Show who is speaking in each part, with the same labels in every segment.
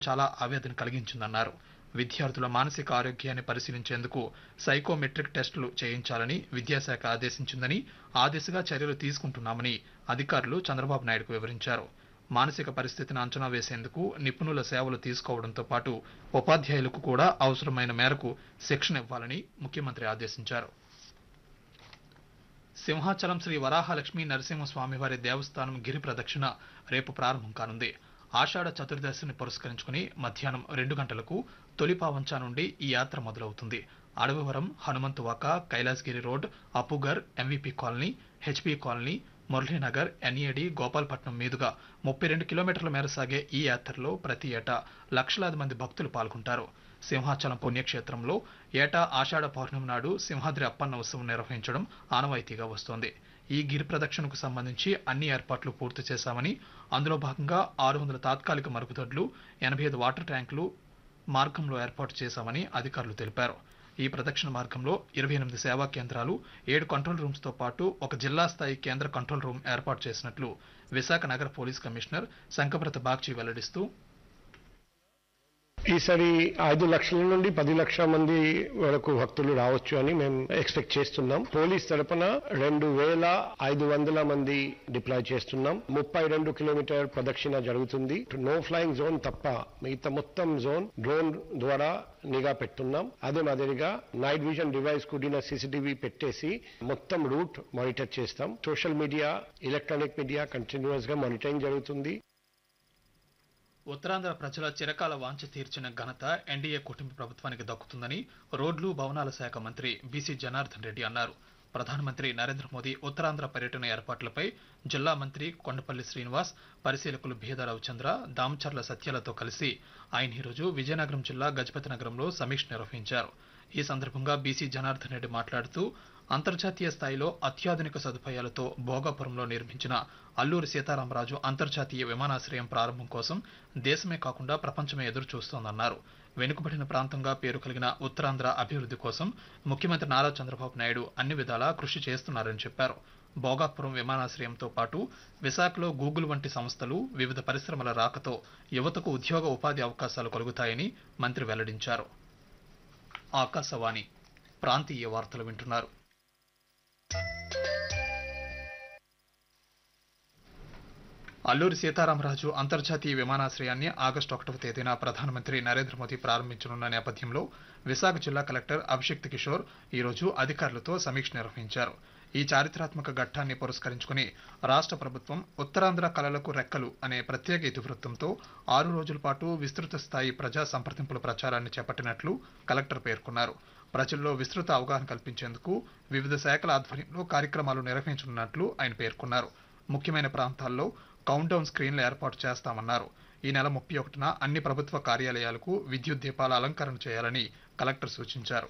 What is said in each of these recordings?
Speaker 1: చాలా ఆవేదన కలిగించిందన్నారు విద్యార్థుల మానసిక ఆరోగ్యాన్ని పరిశీలించేందుకు సైకోమెట్రిక్ టెస్టులు చేయించాలని విద్యాశాఖ ఆదేశించిందని ఆ దిశగా చర్యలు తీసుకుంటున్నామని అధికారులు చంద్రబాబు నాయుడుకు వివరించారు మానసిక పరిస్థితిని అంచనా వేసేందుకు నిపుణుల సేవలు తీసుకోవడంతో పాటు ఉపాధ్యాయులకు కూడా అవసరమైన మేరకు శిక్షణ ఇవ్వాలని ముఖ్యమంత్రి ఆదేశించారు సింహాచలం శ్రీ వరాహలక్ష్మీ నరసింహస్వామివారి దేవస్థానం గిరి ప్రదక్షిణ రేపు ప్రారంభం కానుంది ఆషాఢ చతుర్దశిని పురస్కరించుకుని మధ్యాహ్నం రెండు గంటలకు తొలిపావంచా నుండి ఈ యాత్ర మొదలవుతుంది Adavivaram Hanumanthuvaka Kailasagiri road Appughar MVP colony HP colony Muralinagar NAD Gopalapatnam మీదుగా ముప్పై రెండు కిలోమీటర్ల మేర సాగే ఈ యాత్రలో ప్రతి ఏటా లక్షలాది మంది భక్తులు పాల్గొంటారు సింహాచలం పుణ్యక్షేత్రంలో ఏటా ఆషాఢ పౌర్ణమి నాడు సింహాద్రి అప్పన్న ఉత్సవం నిర్వహించడం ఆనవాయితీగా వస్తోంది ఈ గిరి ప్రదక్షిణకు సంబంధించి అన్ని ఏర్పాట్లు పూర్తి చేశామని అందులో భాగంగా ఆరు వందల తాత్కాలిక మరుగుదొడ్లు ఎనభై ఐదు వాటర్ ట్యాంకులు మార్గంలో ఏర్పాటు చేశామని అధికారులు తెలిపారు ఈ ప్రదక్షిణ మార్గంలో ఇరవై ఎనిమిది సేవా కేంద్రాలు ఏడు కంట్రోల్ రూమ్స్ తో పాటు ఒక జిల్లా స్థాయి కేంద్ర కంట్రోల్ రూమ్ ఏర్పాటు చేసినట్లు విశాఖ నగర పోలీస్ కమిషనర్ శంకభ్రత బాగ్చి వెల్లడిస్తూ
Speaker 2: ఈసారి ఐదు లక్షల నుండి పది లక్షల మంది వరకు భక్తులు రావచ్చు అని మేము ఎక్స్పెక్ట్ చేస్తున్నాం పోలీస్ తరపున రెండు వేల ఐదు వందల మంది డిప్లాయ్ చేస్తున్నాం ముప్పై రెండు కిలోమీటర్ ప్రదక్షిణ జరుగుతుంది నో ఫ్లయింగ్ జోన్ తప్ప మిగతా మొత్తం జోన్ డ్రోన్ ద్వారా నిఘా పెట్టున్నాం అదే మాదిరిగా నైట్ విజన్ డివైస్ కూడిన సీసీటీవీ పెట్టేసి మొత్తం రూట్ మానిటర్ చేస్తాం సోషల్ మీడియా ఎలక్ట్రానిక్ మీడియా కంటిన్యూస్ గా మానిటరింగ్ జరుగుతుంది
Speaker 1: ఉత్తరాంధ్ర ప్రజల చిరకాల వాంఛ తీర్చిన ఘనత ఎన్డీఏ కుటుంబ ప్రభుత్వానికి దక్కుతుందని రోడ్లు భవనాల శాఖ మంత్రి బీసీ జనార్దన్ రెడ్డి అన్నారు ప్రధానమంత్రి నరేంద్ర మోదీ ఉత్తరాంధ్ర పర్యటన ఏర్పాట్లపై జిల్లా మంత్రి కొండపల్లి శ్రీనివాస్ పరిశీలకులు భీద రవిచంద్ర దామచర్ల సత్యాలతో కలిసి ఆయన ఈరోజు విజయనగరం జిల్లా గజపతి నగరంలో సమీక్ష నిర్వహించారు ఈ సందర్భంగా బీసీ జనార్దన్ రెడ్డి మాట్లాడుతూ అంతర్జాతీయ స్థాయిలో అత్యాధునిక సదుపాయాలతో భోగాపురంలో నిర్మించిన అల్లూరి సీతారామరాజు అంతర్జాతీయ విమానాశ్రయం ప్రారంభం కోసం దేశమే కాకుండా ప్రపంచమే ఎదురు చూస్తోందన్నారు వెనుకబడిన ప్రాంతంగా పేరు కలిగిన ఉత్తరాంధ్ర అభివృద్ధి కోసం ముఖ్యమంత్రి నారా చంద్రబాబు నాయుడు అన్ని విధాలా కృషి చేస్తున్నారని చెప్పారు భోగాపురం విమానాశ్రయంతో పాటు విశాఖలో గూగుల్ వంటి సంస్థలు వివిధ పరిశ్రమల రాకతో యువతకు ఉద్యోగ ఉపాధి అవకాశాలు కలుగుతాయని మంత్రి వెల్లడించారు ఆకాశవాణి ప్రాంతీయ వార్తలు వింటున్నారు అల్లూరి సీతారామరాజు అంతర్జాతీయ విమానాశ్రయాన్ని ఆగస్టు ఒకటవ తేదీన ప్రధానమంత్రి నరేంద్ర మోదీ ప్రారంభించనున్న నేపథ్యంలో విశాఖ జిల్లా కలెక్టర్ అభిషిక్త్ కిషోర్ ఈరోజు అధికారులతో సమీక్ష నిర్వహించారు ఈ చారిత్రాత్మక ఘట్టాన్ని పురస్కరించుకుని రాష్ట్ర ప్రభుత్వం ఉత్తరాంధ్ర కళలకు రెక్కలు అనే ప్రత్యేక ఇతివృత్తంతో ఆరు రోజుల పాటు విస్తృత స్థాయి ప్రజా సంప్రదింపుల ప్రచారాన్ని చేపట్టినట్లు కలెక్టర్ పేర్కొన్నారు ప్రజల్లో విస్తృత అవగాహన కల్పించేందుకు వివిధ శాఖల ఆధ్వర్యంలో కార్యక్రమాలు నిర్వహించనున్నట్లు ఆయన పేర్కొన్నారు ముఖ్యమైన ప్రాంతాల్లో కౌంట్డౌన్ స్క్రీన్లు ఏర్పాటు చేస్తామన్నారు ఈ నెల ముప్పై ఒకటిన అన్ని ప్రభుత్వ కార్యాలయాలకు విద్యుత్ దీపాల అలంకరణ చేయాలని కలెక్టర్ సూచించారు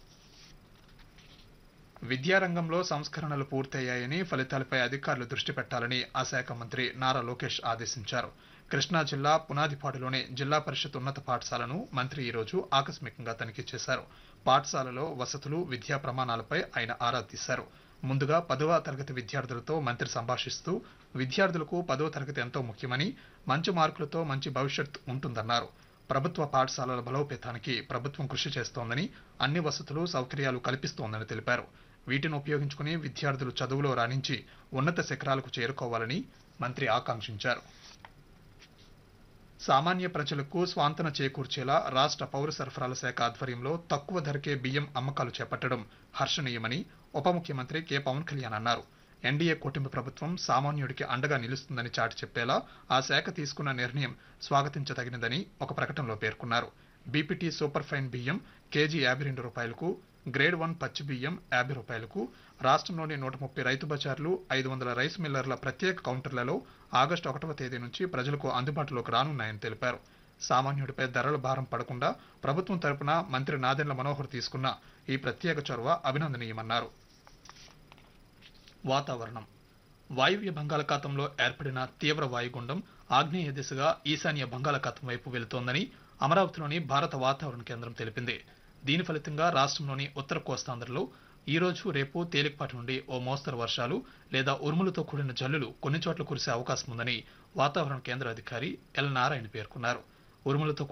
Speaker 1: విద్యారంగంలో సంస్కరణలు పూర్తయ్యాయని ఫలితాలపై అధికారులు దృష్టి పెట్టాలని ఆ శాఖ మంత్రి నారా లోకేష్ ఆదేశించారు కృష్ణా జిల్లా పునాదిపాడులోని జిల్లా పరిషత్ ఉన్నత పాఠశాలను మంత్రి ఈరోజు ఆకస్మికంగా తనిఖీ చేశారు పాఠశాలలో వసతులు విద్యా ప్రమాణాలపై ఆయన ఆరా తీశారు ముందుగా పదవ తరగతి విద్యార్థులతో మంత్రి సంభాషిస్తూ విద్యార్థులకు పదవ తరగతి ఎంతో ముఖ్యమని మంచి మార్కులతో మంచి భవిష్యత్ ఉంటుందన్నారు ప్రభుత్వ పాఠశాలల బలోపేతానికి ప్రభుత్వం కృషి చేస్తోందని అన్ని వసతులు సౌకర్యాలు కల్పిస్తోందని తెలిపారు వీటిని ఉపయోగించుకుని విద్యార్థులు చదువులో రాణించి ఉన్నత శిఖరాలకు చేరుకోవాలని మంత్రి ఆకాంక్షించారు సామాన్య ప్రజలకు స్వాంతన చేకూర్చేలా రాష్ట్ర పౌర సరఫరాల శాఖ ఆధ్వర్యంలో తక్కువ ధరకే బియ్యం అమ్మకాలు చేపట్టడం హర్షణీయమని ఉప ముఖ్యమంత్రి కె పవన్ కళ్యాణ్ అన్నారు ఎన్డీఏ కూటమి ప్రభుత్వం సామాన్యుడికి అండగా నిలుస్తుందని చాటి చెప్పేలా ఆ శాఖ తీసుకున్న నిర్ణయం స్వాగతించదగినదని ఒక ప్రకటనలో పేర్కొన్నారు బీపీటీ సూపర్ ఫైన్ బియ్యం కేజీ యాభై రెండు రూపాయలకు గ్రేడ్ వన్ పచ్చి బియ్యం యాభై రూపాయలకు రాష్ట్రంలోని నూట ముప్పై రైతు బజార్లు ఐదు వందల రైస్ మిల్లర్ల ప్రత్యేక కౌంటర్లలో ఆగస్టు ఒకటవ తేదీ నుంచి ప్రజలకు అందుబాటులోకి రానున్నాయని తెలిపారు సామాన్యుడిపై ధరల భారం పడకుండా ప్రభుత్వం తరపున మంత్రి నాదెండ్ల మనోహర్ తీసుకున్న ఈ ప్రత్యేక చొరవ అభినందనీయమన్నారు వాతావరణం వాయువ్య బంగాళాఖాతంలో ఏర్పడిన తీవ్ర వాయుగుండం ఆగ్నేయ దిశగా ఈశాన్య బంగాళాఖాతం వైపు వెళుతోందని అమరావతిలోని భారత వాతావరణ కేంద్రం తెలిపింది దీని ఫలితంగా రాష్ట్రంలోని ఉత్తర కోస్తాంధ్రలో ఈ రోజు రేపు తేలికపాటి నుండి ఓ మోస్తరు వర్షాలు లేదా ఉరుములతో కూడిన జల్లులు కొన్ని చోట్ల కురిసే అవకాశం ఉందని వాతావరణ కేంద్ర అధికారి ఎల్ నారాయణ పేర్కొన్నారు ఉరుములతో